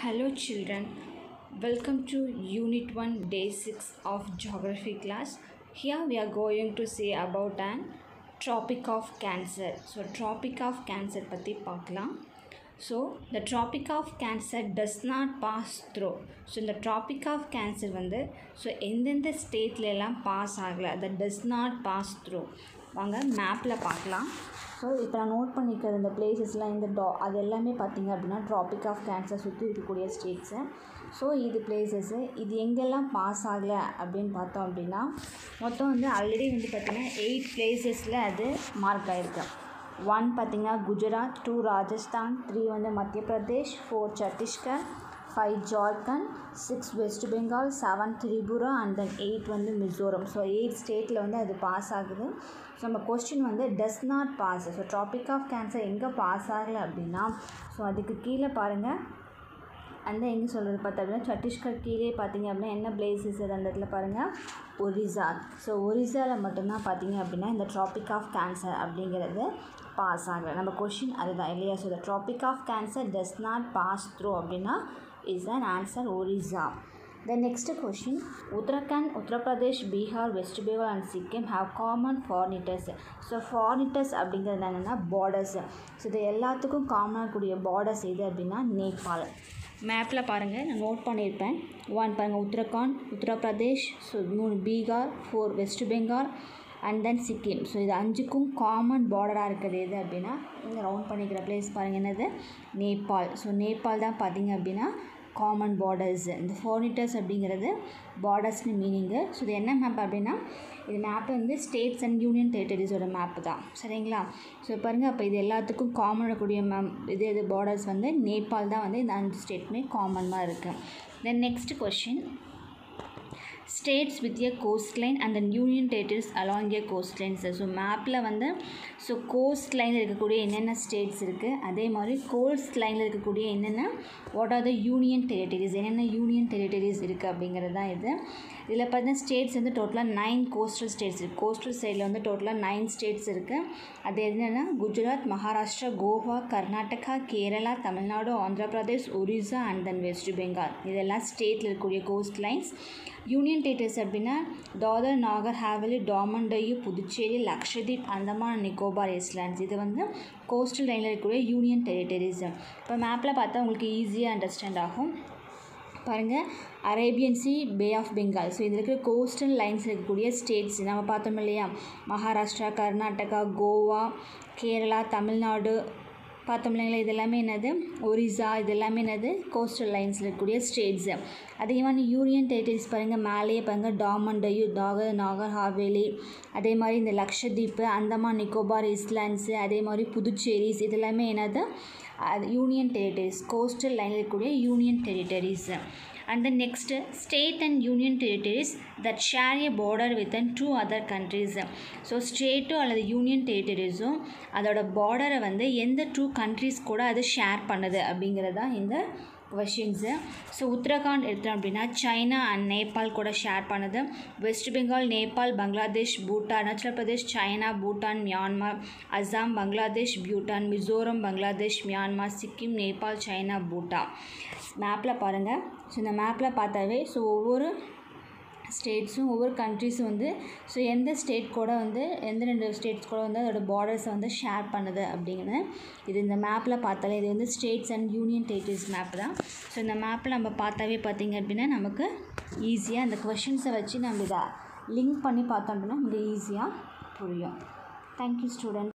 Hello children, welcome to Unit 1 Day 6 of Geography class. Here we are going to say about an Tropic of Cancer. So Tropic of Cancer பற்றி பார்க்கலாம் so the Tropic of Cancer does not pass through so இந்த Tropic of Cancer வந்து so எந்தெந்த ஸ்டேட்ல எல்லாம் pass ஆகலை அதை does not pass through வாங்க மேப்பில் பார்க்கலாம் ஸோ இப்போ நான் நோட் பண்ணிக்கிறது இந்த பிளேசஸ்லாம் இந்த டா அது எல்லாமே பார்த்தீங்க அப்படின்னா ட்ராபிக் ஆஃப் கேன்சர் சுற்றி இருக்கக்கூடிய ஸ்டேட்ஸு ஸோ இது பிளேசஸ்ஸு இது எங்கெல்லாம் பாஸ் ஆகலை அப்படின்னு பார்த்தோம் அப்படின்னா மொத்தம் வந்து ஆல்ரெடி வந்து பார்த்திங்கன்னா எயிட் பிளேசஸில் அது மார்க் ஆகிருக்கு ஒன் பார்த்திங்கன்னா குஜராத் டூ ராஜஸ்தான் த்ரீ வந்து Madhya Pradesh four Chhattisgarh five Jharkhand six West Bengal seven Tripura and then eight வந்து மிசோரம் ஸோ எயிட் ஸ்டேட்டில் வந்து அது பாஸ் ஆகுது ஸோ நம்ம கொஸ்டின் வந்து does not pass so Tropic of Cancer எங்கே பாஸ் ஆகலை அப்படின்னா ஸோ அதுக்கு கீழே பாருங்கள் அந்த எங்கே சொல்கிறது பார்த்தா அப்படின்னா சத்தீஸ்கர் கீழே பார்த்தீங்க அப்படின்னா என்ன பிளேசஸ் அது அந்த இடத்துல பாருங்கள் ஒரிசா ஸோ ஒரிசாவில் மட்டும்தான் பார்த்தீங்க அப்படின்னா இந்த ட்ராபிக் ஆஃப் கேன்சர் அப்படிங்கிறது பாஸ் ஆகலை நம்ம கொஷின் அதுதான் இல்லையா so the Tropic of Cancer does not pass through அப்படின்னா is an answer Orissa The next question Uttarakhand, Uttar Pradesh, Bihar, West Bengal and Sikkim have common fornitors. So ஃபாரினிட்டர்ஸ் அப்படிங்கிறது என்னென்னா borders so இது எல்லாத்துக்கும் காமனாக கூடிய பார்டர்ஸ் எது அப்படின்னா நேபாள் மேப்பில் பாருங்கள் நான் நோட் பண்ணியிருப்பேன் ஒன் பாருங்கள் உத்தரகாண்ட் உத்தரப்பிரதேஷ் ஸோ மூணு Bihar four West Bengal and then Sikkim so இது அஞ்சுக்கும் காமன் பார்டராக இருக்கிறது எது அப்படின்னா இங்கே ரவுண்ட் பண்ணிக்கிற பிளேஸ் பாருங்கள் என்னது நேபாள் ஸோ நேபாள் தான் பார்த்தீங்க அப்படின்னா காமன் பார்டர்ஸ் இந்த ஃபாரினிட்டர்ஸ் அப்படிங்கிறது பார்டர்ஸ்னு மீனிங்கு ஸோ இது என்ன மேப் அப்படின்னா இது மேப் வந்து ஸ்டேட்ஸ் அண்ட் யூனியன் டெரிட்டரிஸோட மேப் தான் சரிங்களா ஸோ பாருங்கள் அப்போ இது எல்லாத்துக்கும் காமனாக கூடிய மேம் இது இது பார்டர்ஸ் வந்து நேபாள் தான் வந்து இந்த அஞ்சு ஸ்டேட்டுமே காமனாக இருக்குது then next question states with a coast line and then union territories along a coast lines so மேப்பில் வந்து ஸோ கோஸ்ட் லைனில் இருக்கக்கூடிய என்னென்ன ஸ்டேட்ஸ் இருக்குது அதே மாதிரி கோஸ்ட் லைனில் இருக்கக்கூடிய என்னென்ன what are the union territories என்னென்ன யூனியன் டெரிட்டரிஸ் இருக்குது அப்படிங்கிறது தான் இது இதில் பார்த்தீங்கன்னா ஸ்டேட்ஸ் வந்து டோட்டலாக நைன் கோஸ்டல் ஸ்டேட்ஸ் இருக்குது கோஸ்டல் சைடில் வந்து டோட்டலாக நைன் ஸ்டேட்ஸ் இருக்குது அது என்னென்னா Gujarat Maharashtra Goa Karnataka Kerala Tamil Nadu Andhra Pradesh Orissa and then West Bengal இதெல்லாம் ஸ்டேட்டில் இருக்கக்கூடிய கோஸ்ட் லைன்ஸ் யூனியன் டெரிட்டரிஸ் அப்படின்னா தாதர் நாகர் ஹாவலி டாமண்டையு புதுச்சேரி லக்ஷதீப் அந்தமான் நிக்கோபார் ஐஸ்லாண்ட்ஸ் இது வந்து கோஸ்டல் லைனில் இருக்கக்கூடிய யூனியன் டெரிட்டரிஸ் இப்போ மேப்பில் பார்த்தா உங்களுக்கு ஈஸியாக அண்டர்ஸ்டாண்ட் ஆகும் பாருங்கள் Arabian sea bay of Bengal so இதில் இருக்கிற கோஸ்டல் லைன்ஸ் இருக்கக்கூடிய ஸ்டேட்ஸ் நம்ம பார்த்தோம் இல்லையா மகாராஷ்டிரா கர்நாடகா கோவா கேரளா தமிழ்நாடு பார்த்தோம் இல்லைங்களா இது எல்லாமே என்னது ஒரிசா இது எல்லாமே என்னது கோஸ்டல் லைன்ஸில் இருக்கக்கூடிய ஸ்டேட்ஸு அதிகமான யூனியன் டெரிட்டரிஸ் பாருங்கள் மேலேயே பாருங்கள் டாமண்டையு டாகர் நாகர் ஹாவேலி அதே மாதிரி இந்த லக்ஷதீப்பு அந்தமான் நிக்கோபார் ஐஸ்லாண்ட்ஸு அதே மாதிரி புதுச்சேரிஸ் இது எல்லாமே என்னது அது யூனியன் டெரிட்டரிஸ் கோஸ்டல் லைனில் இருக்கக்கூடிய union territories and then next state and union territories that share a border with and two other countries so ஸ்டேட்டோ அல்லது யூனியன் டெரிட்டரிஸும் அதோட பார்டரை வந்து எந்த டூ கண்ட்ரீஸ் கூட அது ஷேர் பண்ணுது அப்படிங்கிறது தான் இந்த கொஷின்ஸு ஸோ உத்தரகாண்ட் எடுத்தோம் அப்படின்னா சைனா அண்ட் நேபாள் கூட ஷேர் பண்ணுது West Bengal Nepal Bangladesh Bhutan Arunachal Pradesh China Bhutan Myanmar Assam Bangladesh Bhutan Mizoram Bangladesh Myanmar Sikkim Nepal China Bhutan மேப்பில் பாருங்கள் ஸோ இந்த மேப்பில் பார்த்தாவே ஸோ ஒவ்வொரு ஸ்டேட்ஸும் ஒவ்வொரு கண்ட்ரிஸும் வந்து ஸோ எந்த ஸ்டேட் கூட வந்து எந்த ரெண்டு ஸ்டேட்ஸ் கூட வந்து அதோட பார்டர்ஸை வந்து ஷேர் பண்ணுது அப்படிங்கிறது இது இந்த மேப்பில் பார்த்தாலே இது வந்து states and union territories map தான் ஸோ இந்த மேப்பில் நம்ம பார்த்தாவே பார்த்திங்க அப்படின்னா நமக்கு ஈஸியாக அந்த கொஷின்ஸை வச்சு நம்ம இதை லிங்க் பண்ணி பார்த்தோம் அப்படின்னா நமக்கு ஈஸியாக புரியும் தேங்க்யூ ஸ்டூடெண்ட்